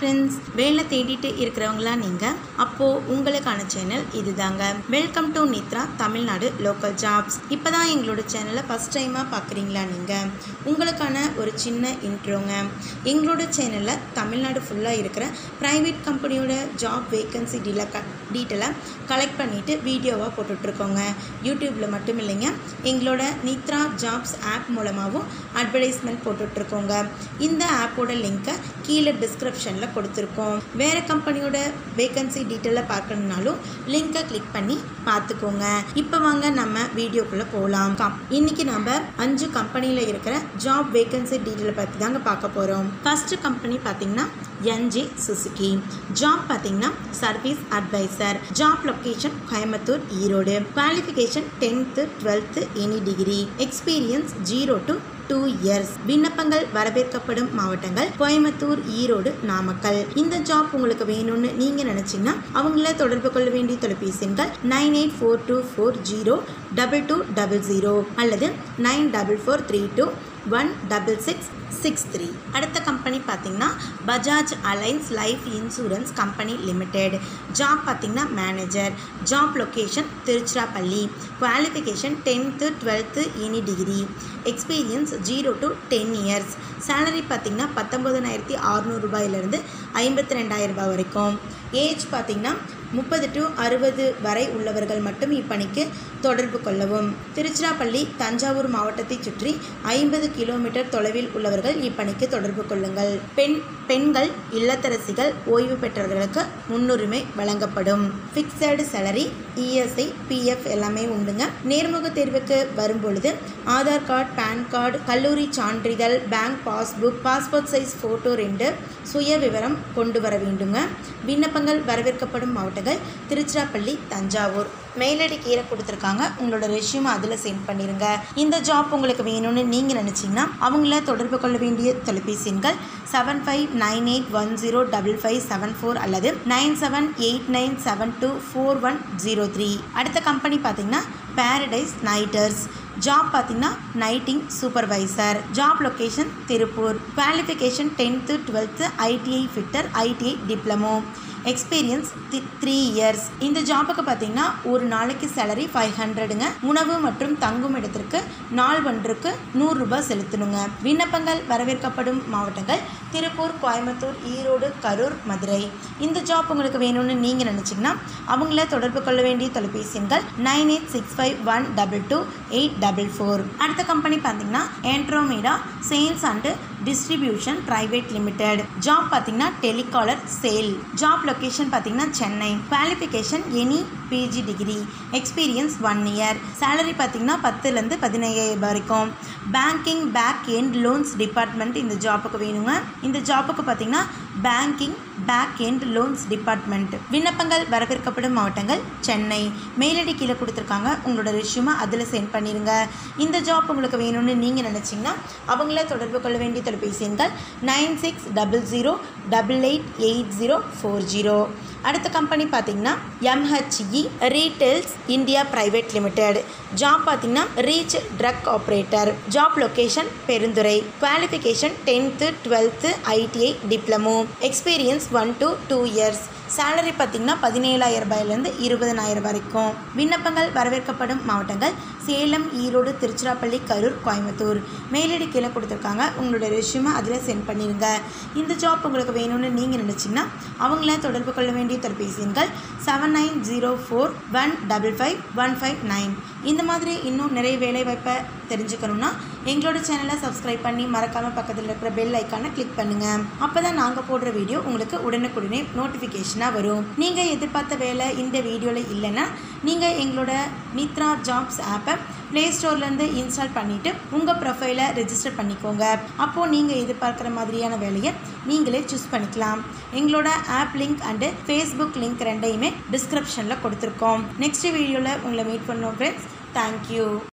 friends வேலை தேடிட்டு இருக்கிறவங்களா நீங்கள் அப்போது உங்களுக்கான சேனல் இதுதாங்க welcome to Nithra Tamil Nadu local jobs இப்போ தான் எங்களோட சேனலை ஃபஸ்ட் டைமாக பார்க்குறீங்களா நீங்கள் உங்களுக்கான ஒரு சின்ன இன்ட்ரோங்க எங்களோட சேனலில் தமிழ்நாடு ஃபுல்லாக இருக்கிற ப்ரைவேட் கம்பெனியோட ஜாப் வேக்கன்சி டீல க டீட்டெயிலை கலெக்ட் பண்ணிவிட்டு வீடியோவாக போட்டுட்ருக்கோங்க யூடியூப்பில் மட்டும் இல்லைங்க எங்களோட நித்ரா ஜாப்ஸ் ஆப் மூலமாகவும் அட்வர்டைஸ்மெண்ட் போட்டுட்ருக்கோங்க இந்த ஆப்போட லிங்க்கை கீழே டிஸ்கிரிப்ஷனில் கொடுத்துருக்கோம் வேறு கம்பெனியோட வேகன்சி டீட்டெயிலை பார்க்கணுன்னாலும் லிங்க்கை கிளிக் பண்ணி பார்த்துக்கோங்க இப்போ வாங்க நம்ம வீடியோக்குள்ளே போகலாம் கம் இன்றைக்கி நம்ம அஞ்சு கம்பெனியில் இருக்கிற ஜாப் வேகன்சி டீட்டெயிலை பற்றி தாங்க பார்க்க போகிறோம் ஃபஸ்ட்டு கம்பெனி பார்த்திங்கன்னா என்ஜே சுசுகி ஜாப் பார்த்தீங்கன்னா service advisor job location Coimbatore Erode qualification tenth twelfth any degree experience zero to two years விண்ணப்பங்கள் வரவேற்கப்படும் மாவட்டங்கள் கோயம்புத்தூர் ஈரோடு நாமக்கல் இந்த ஜாப் உங்களுக்கு வேணும்னு நீங்கள் நினச்சிங்கன்னா அவங்கள தொடர்பு கொள்ள வேண்டிய தொலைபேசி எண்கள் nine eight four two four zero double two double zero அல்லது nine double four three two one double six six three அடுத்த கம்பெனி பார்த்தீங்கன்னா Bajaj Allianz life insurance company limited job பார்த்தீங்கன்னா manager job location Tiruchirappalli qualification tenth twelfth any degree experience zero to ten years salary பார்த்தீங்கன்னா பத்தொம்பதனாயிரத்தி அறநூறுபாயிலிருந்து ஐம்பத்தி ரெண்டாயிரம் ரூபாய் வரைக்கும் age பார்த்தீங்கன்னா முப்பது டு அறுபது வரை உள்ளவர்கள் மட்டும் இப்பணிக்கு தொடர்பு கொள்ளவும் திருச்சிராப்பள்ளி தஞ்சாவூர் மாவட்டத்தை சுற்றி ஐம்பது கிலோமீட்டர் தொலைவில் உள்ளவர்கள் இப்பணிக்கு தொடர்பு கொள்ளுங்கள் பெண் பெண்கள் இல்லத்தரசிகள் ஓய்வு பெற்றவர்களுக்கு முன்னுரிமை வழங்கப்படும் ஃபிக்ஸடு சேலரி இஎஸ்ஐ பிஎஃப் எல்லாமே உண்டுங்க நேர்முக தேர்வுக்கு வரும்பொழுது ஆதார் கார்டு பேன் கார்டு கல்லூரி சான்றிதழ் bank passbook passport size photo ரெண்டு சுய விவரம் கொண்டு வர வேண்டுங்க விண்ணப்பங்கள் வரவேற்கப்படும் மாவட்டங்கள் திருச்சிராப்பள்ளி தஞ்சாவூர் மெயில் கீழே கொடுத்துருக்காங்க உங்களோட ரெஷ்யூம் அதில் சென்ட் பண்ணிடுங்க இந்த ஜாப் உங்களுக்கு வேணும்னு நீங்கள் நினச்சிங்கன்னா அவங்கள தொடர்பு கொள்ள வேண்டிய தொலைபேசி எண்கள் seven five nine eight one zero double five seven four அல்லது nine seven eight nine seven two four one zero three அடுத்த கம்பெனி பார்த்தீங்கன்னா பேரடைஸ் நைட்டர்ஸ் ஜாப் பார்த்தீங்கன்னா knitting supervisor job location Tiruppur qualification tenth twelfth ITI fitter ITI diploma experience three years இந்த ஜாபுக்கு பார்த்தீங்கன்னா ஒரு நாளைக்கு salary five ஹண்ட்ரடுங்க உணவு மற்றும் தங்கும் இடத்திற்கு நாள் ஒன்றுக்கு நூறுரூபா செலுத்தணுங்க விண்ணப்பங்கள் வரவேற்கப்படும் மாவட்டங்கள் திருப்பூர் கோயம்புத்தூர் ஈரோடு கரூர் மதுரை இந்த ஜாப் உங்களுக்கு வேணும்னு நீங்கள் நினச்சிங்கன்னா அவங்கள தொடர்பு கொள்ள வேண்டிய தொலைபேசி எண்கள் nine eight six five one double two eight double four அடுத்த கம்பெனி பார்த்தீங்கன்னா Andromeda sales and distribution private limited job பார்த்தீங்கன்னா டெலிகாலர் சேல் ஜாப் லொக்கேஷன் பார்த்தீங்கன்னா Chennai qualification any PG degree experience one year salary பார்த்தீங்கன்னா பத்துலேருந்து பதினையாயிரம் வரைக்கும் banking back end loans department இந்த ஜாப்புக்கு வேணுங்க இந்த ஜாப்புக்கு பார்த்தீங்கன்னா banking back end loans department விண்ணப்பங்கள் வரவேற்கப்படும் மாவட்டங்கள் சென்னை மெயிலடி கீழே கொடுத்துருக்காங்க உங்களோட ரெஷ்யூமை அதில் சென்ட் பண்ணிடுங்க இந்த ஜாப் உங்களுக்கு வேணும்னு நீங்கள் நினச்சிங்கன்னா அவங்கள தொடர்பு கொள்ள வேண்டிய தொலைபேசி எண்கள் nine six double zero double eight eight zero four zero அடுத்த கம்பெனி பார்த்தீங்கன்னா MHE retails India private limited job பார்த்தீங்கன்னா reach truck operator job location Perundurai qualification tenth twelfth ITI diploma experience one to two years salary பார்த்திங்கன்னா பதினேழாயிரம் ரூபாயிலேருந்து இருபதனாயிரம் வரைக்கும் விண்ணப்பங்கள் வரவேற்கப்படும் மாவட்டங்கள் சேலம் ஈரோடு திருச்சிராப்பள்ளி கரூர் கோயம்புத்தூர் மெயிலடி கீழே கொடுத்துருக்காங்க உங்களோட ரெஷ்யூமை அதில் சென்ட் பண்ணிடுங்க இந்த ஜாப் உங்களுக்கு வேணும்னு நீங்கள் நினச்சிங்கன்னா அவங்கள தொடர்பு கொள்ள வேண்டிய தொலைபேசி எண்கள் seven nine zero four one double five one five nine இந்த மாதிரி இன்னும் நிறைய வேலை வாய்ப்பை தெரிஞ்சுக்கணுன்னா எங்களோட சேனலை சப்ஸ்கிரைப் பண்ணி மறக்காமல் பக்கத்தில் இருக்கிற பெல் ஐக்கானை கிளிக் பண்ணுங்கள் அப்போ தான் நாங்கள் போடுற வீடியோ உங்களுக்கு உடனுக்குடனே நோட்டிஃபிகேஷனாக வரும் நீங்கள் எதிர்பார்த்த வேலை இந்த வீடியோவில் இல்லைன்னா நீங்கள் எங்களோட நித்ரா ஜாப்ஸ் ஆப்பை ப்ளே ஸ்டோர்லேருந்து இன்ஸ்டால் பண்ணிவிட்டு உங்கள் ப்ரொஃபைலை ரெஜிஸ்டர் பண்ணிக்கோங்க அப்போது நீங்கள் எதிர்பார்க்குற மாதிரியான வேலையை நீங்களே சூஸ் பண்ணிக்கலாம் எங்களோட app link and Facebook link ரெண்டையுமே டிஸ்கிரிப்ஷனில் கொடுத்துருக்கோம் நெக்ஸ்ட் வீடியோவில் உங்களை மீட் பண்ணோம் ஃப்ரெண்ட்ஸ் தேங்க்யூ